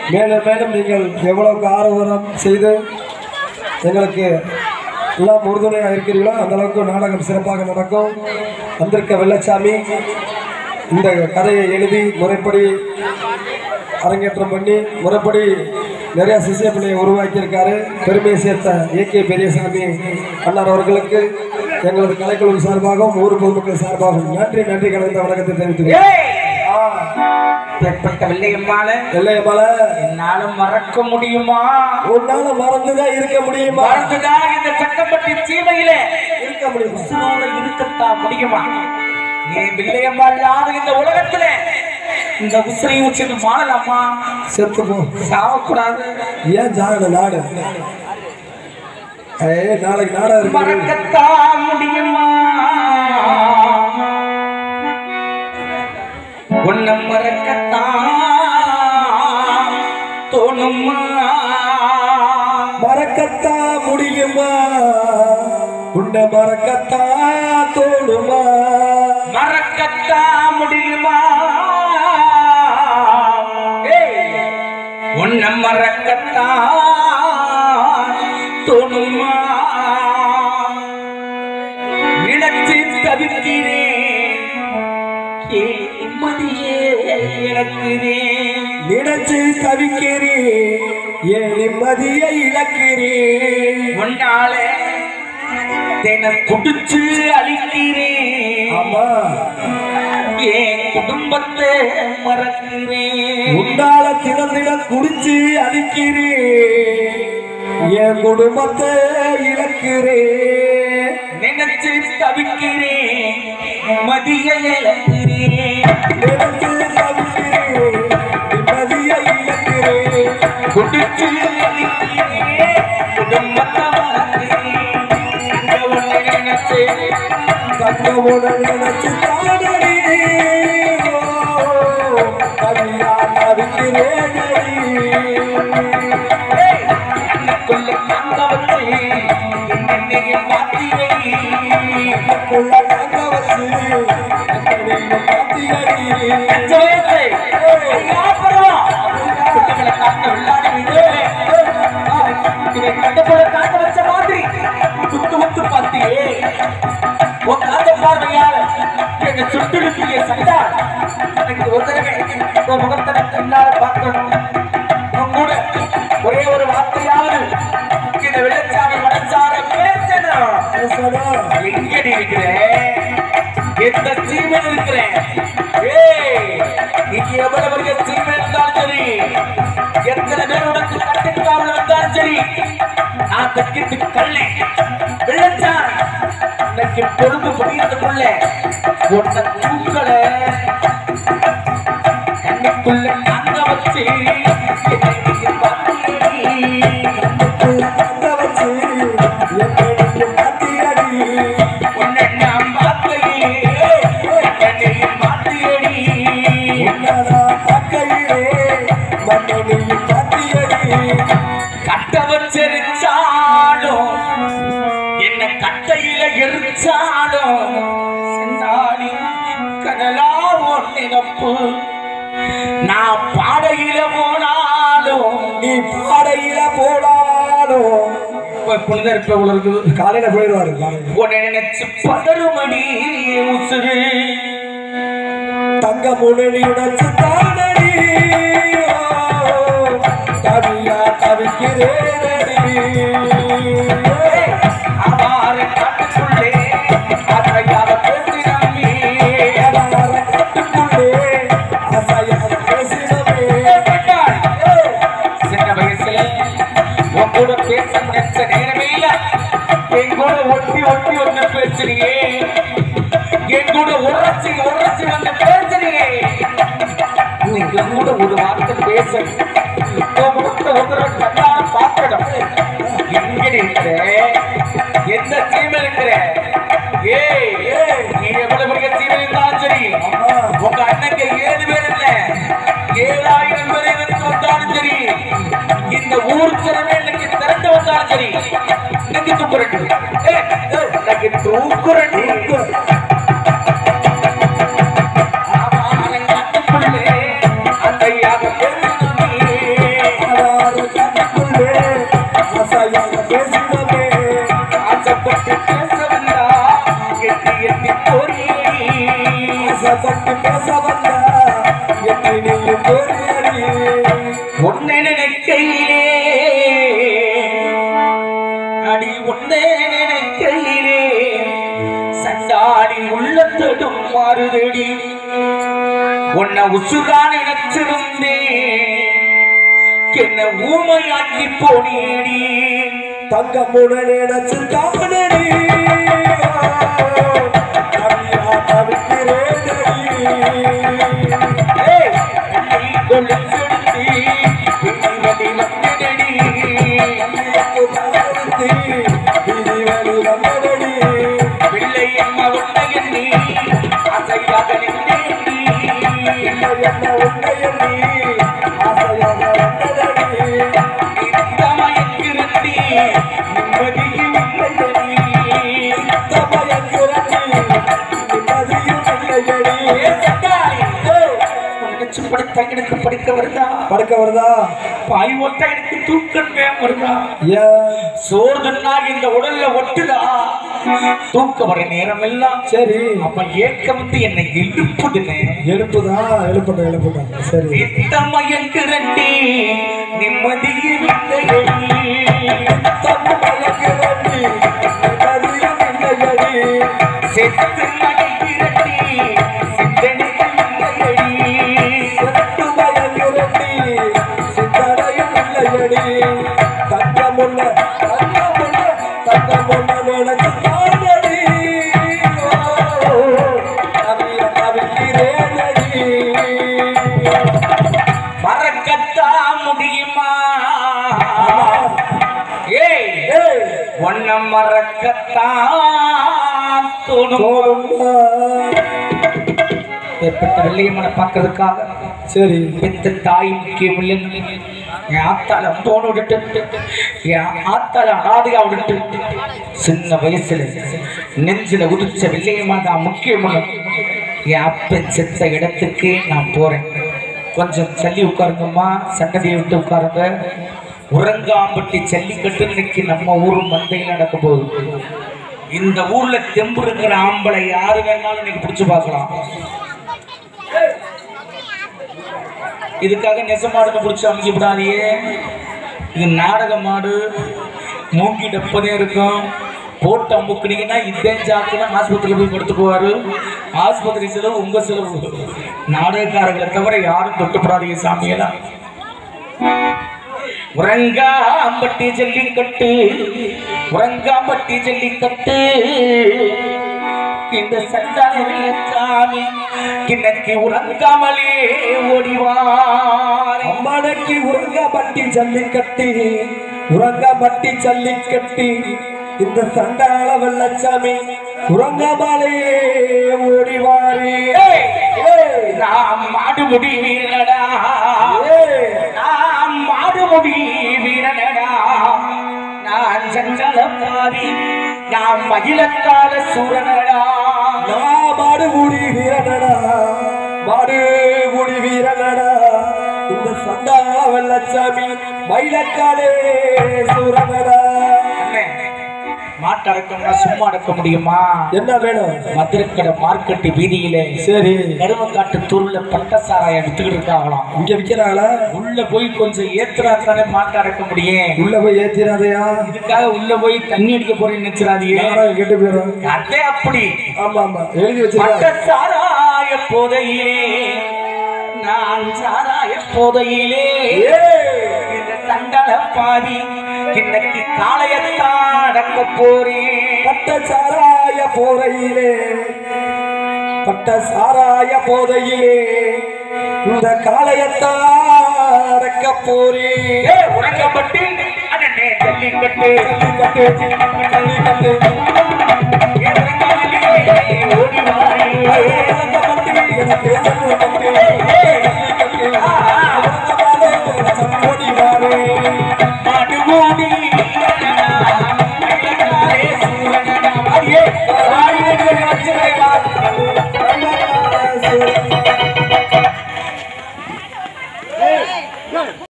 மேலும் மேலும் நீங்கள் எவ்வளவுக்கு ஆர்வம் செய்து எங்களுக்கு எல்லாம் உறுதுணையாக இருக்கிறீர்களோ அந்த அளவுக்கு நாடகம் சிறப்பாக நடக்கும் வந்திருக்க வெள்ளச்சாமி இந்த கதையை எழுதி முறைப்படி அரங்கேற்றம் பண்ணி முறைப்படி நிறைய சிசிய பிள்ளையை உருவாக்கியிருக்காரு பெருமையை சேர்த்த ஏகே பெரியசாமி அண்ணார் அவர்களுக்கு எங்களது கலைக்குழு சார்பாகவும் ஊர் பொதுமக்கள் சார்பாகவும் நன்றி நன்றி கலந்த வணக்கத்தை தெரிவித்துக்கிறேன் ஏய்! பெற்பட்ட வெள்ளையம்மாள வெள்ளையமலை என்னால மறக்க முடியுமா உன்னால மறந்துதான் இருக்க முடியுமா வாழ்ந்துதான் இந்த சட்டப்பட்டி சீமையில இருக்க முடியுமா உசுரோட இருக்கத்தான் முடியுமா ஏன் வெள்ளையம்மா இல்லாத இந்த உலகத்துல இந்த உசுரையும் வச்சுட்டு வாழலாமா செத்து போ சாவக்கூடாது ஏன் ஜாகன நாடு ஏய் நாளைக்கு நாடா இருக்கு மறக்கத்தான் முடியுமா உன்னை மறக்கத்தான் தோணுமா மறக்கத்தா முடியுமா உன்னை மறக்கத்தா தோணுமா மறக்கத்தான் முடியுமா ஏய், உன்னை மறக்கத்தான் தோணுமா நினைச்சு தவிக்கிறேன் ஏன் நிம்மதியே இழக்கிறேன் நினைச்சு தவிக்கிறேன் என் நிம்மதியை இழக்கிறேன் உன்னால தின குடிச்சு அழிக்கிறேன் ஆமா என் குடும்பத்தை மறக்கிறேன் உண்டால தினம் தினம் குடிச்சு அழிக்கிறேன் என் குடும்பத்தை இழக்கிறேன் நினைச்சு தவிக்கிறேன் மதிய இழக்கிறேன் நினைச்சு தவிக்கிறேன் நிம்மதியை இழக்கிறேன் குடிச்சு அழிக்கிறேன் குடும்பத்தை மறக்கிறேன் இந்த ஒண்ணு நினைச்சு தங்கமுடன் நினைச்சு தானடி கவியா தவிக்கிறேனடி ஏய், கண்ணுக்குள்ள தங்க வச்சு என்னைய மாத்திரை உள்ள தங்க வச்சு என்னையும் காத்தியடி. அஞ்சு வயசு ஐயா, பருவம். குட்டிகளை காட்ட விளையாடி விடு. இதை கண்டுபுல காட்ட வச்ச மாதிரி குத்து குத்து பார்த்தியே உன் காந்த பார்வையால என்னை சுட்டுடுப்பிய சண்டா எனக்கு ஒரு தடவை உன் முகத்தை நான் கண்ணால பார்க்கணும் உன் கூட ஒரே ஒரு வார்த்தையாவது இந்த வெள்ளச்சாமி மனசார பேசணும் பேசணும். எங்கடி இருக்கிறேன் எந்த சீமையில் இருக்கிறேன் ஏய் நீங்க எவ்வளவு பெரிய சீமை இருந்தாலும் சரி எத்தனை பேர் உனக்கு கட்டுக்காவல் வந்தாலும் சரி நான் தக்கிட்டு கல்லை வெள்ளச்சான் இன்னைக்கு பொழுது புரியறதுக்குள்ள உன்னை தூக்கல கண்ணுக்குள்ள தங்க வச்சு என்னை நீ பார்த்தியடி. உள்ள தங்க வச்சு என்னையும் காத்தியடி. உன்னை நான் பார்க்கையிலே என்னையும் மாற்றியடி. உன்னை நான் பார்க்கையிலே மண்ணையும் காத்தியடி. கட்ட வச்சிருச்சாலும் என்ன கட்டையில எரிச்சாலும் செந்தாடி கடலா உன் நினப்பு நான் பாடையில போனாலும் நீ பாடையில போனாலும் புனித இருப்ப இருக்குது காலையில போயிடுவாரு காலையில உன்னை நினைச்சு பதறுமடி உசுறு தங்க முன்னணியுடன் தானடி கவியா தவிக்கிறேனடி அவார காட்டுக்குள்ளே அதையாக பேசினமே அதார கட்டுக்குள்ளே அசையாத பேசினமே சின்ன வயசுல உன் கூட பேச நினைச்ச நேரமே இல்ல என் கூட ஒட்டி ஒட்டி வந்து பேசுறியே என் கூட உரசி உரசி வந்து பேசுறியே இன்னைக்கு உன் கூட ஒரு வார்த்தை பேச உன் முகத்தை ஒரு கண்ணால பார்க்கணும் எங்க இருக்கிற எந்த சீமை இருக்கிற ஏய் நீ எவ்வளவு பெரிய சீமை இருந்தாலும் சரி உங்க அண்ணனுக்கு ஏழு பேர் இல்ல ஏழாயிரம் பேர் இருந்து வந்தாலும் சரி இந்த ஊர் திறமை இன்னைக்கு திரண்டு வந்தாலும் சரி இன்னைக்கு தூக்குறட்டு இன்னைக்கு தூக்குறட்டு ஆமாம், காட்டுக்குள்ளே அத்தையாக பேசினமே. தேடி உன்னை உசுரா நினைச்சிருந்தேன் என்ன ஊமையாக்கி போனேடி தங்கமுட நினைச்சு தானடி தனியா தவிக்கிறேனடி ஏய், என்னை கொலுசெடுத்து பின்னி வந்ததடி. பிள்ளை அம்மா உன்னை எண்ணி அசையாக நின்றேடி. நித்தமயங்கிருந்தி, நிம்மதியும் இல்லையடி. ஏ சண்டாளி, நினைச்சு படுத்தா எனக்கு படிக்க வருதா படுக்க வருதா பாய் ஒட்ட எனக்கு தூக்கமே வருதா ஏன் சோறு தின்னா இந்த உடல்ல ஒட்டுதா தூக்க வர நேரம் எல்லாம் சரி அப்ப ஏக்கம் வந்து என்னை இழுப்புதுன்னு எழுப்புதா எழுப்பட்டும் எழுப்பட்டும் சரி நித்தமயங்கிறண்டி நிம்மதியில் இல்லையடி. செத்து மடிக்கிறண்டி சிந்தனைகள் இல்லையடி. மறக்கத்தா முடியுமா ஏய் ஒன்ன மறக்கத்தான் தோணும் ஏற்பட்ட வெள்ளையம்மனை பார்க்கறதுக்காக சரி பெத்த தாய் முக்கியம் இல்லை என் ஆத்தால போன விட்டுட்டு என் ஆத்தால அனாதையா விட்டு சின்ன வயசுல நெஞ்சில உதிச்ச வெள்ளையம்மா தான் முக்கியமான என் அப்பன் செத்த இடத்துக்கு நான் போறேன் கொஞ்சம் தள்ளி உட்காருங்கம்மா சன்னதியை விட்டு உட்காருங்க உறங்காம்பட்டி ஜல்லிக்கட்டு இன்னைக்கு நம்ம ஊர் மந்தையில் நடக்க போகுது இந்த ஊர்ல தெம்பு இருக்கிற ஆம்பளை யாரு வேணாலும் இன்னைக்கு பிடிச்சு பார்க்கலாம் இதுக்காக நெச மாடுன்னு பிடிச்சி அமைக்க விடாதியே இது நாடக மாடு மூங்கி டப்பதே இருக்கும் போட்டு அமுக்குனீங்கன்னா இதே ஜாத்தினா ஆஸ்பத்திரியில் போய் படுத்து போவாரு ஆஸ்பத்திரி செலவு உங்க செலவு நாடகக்காரர்களை தவிர யாரும் தொட்டுப்படாதீங்க சாமியெல்லாம் உறங்காம்பட்டி ஜல்லிக்கட்டு உறங்காம்பட்டி ஜல்லிக்கட்டு இந்த சண்டாமி கிணக்கு உறங்காமலே ஓடிவார் அம்மனைக்கு உறங்கப்பட்டி ஜல்லிக்கட்டி உறங்கப்பட்டி ஜல்லிக்கட்டி இந்த சண்டாள வெள்ளச்சாமி உறங்காமலே ஓடிவாரி நாம் மாடுமுடி வீரனடா நாம் மாடுமுடி வீரனடா நான் சஞ்சலப்பாரி நாம் மகிழக்கால சூரனடா நான் மாடுபுடி வீரனடா மாடுபுடி வீரனடா இந்த சண்டாள வெள்ளச்சாமி மயிலக்காலே சூரனடா அண்ணே, மாட்டடக்கம்னா சும்மா அடக்க முடியுமா என்ன வேணும் மதுரக்கடை மார்க்கெட்டு வீதியிலே சரி கருவக்காட்டு தூர்ல பட்ட சாராயம் வித்துக்கிட்டு இருக்காங்களாம் இங்க விக்கிறாங்களா உள்ள போய் கொஞ்சம் ஏத்துறா தானே மாட்டு அடக்க முடியும் உள்ள போய் ஏத்திராதையா இதுக்காக உள்ள போய் தண்ணி அடிக்க போறேன்னு நினைச்சிடாதீங்க நாடகம் கெட்டு போயிடும் அதே அப்படி ஆமா ஆமா எழுதி பட்ட வச்சிருக்கேன் சாராய போதையிலே நான் சாராய போதையிலே இந்த தண்டல பாதி இன்னைக்கு காளையத்தான் அடக்க போறேன் பட்ட சாராய போதையிலே பட்ட சாராய போதையிலே இந்த காளையத்தாரக்க போரே ஏ உறங்கப்பட்டு அண்ணே ஜல்லிக்கட்டு ஜல்லிக்கட்டு ஜல்லிக்கட்டு ஏ உறங்காமலே ஓடி வாரே. ஜல்லிக்கட்டு எனக்கு ஜல்லிக்கட்டு ஏ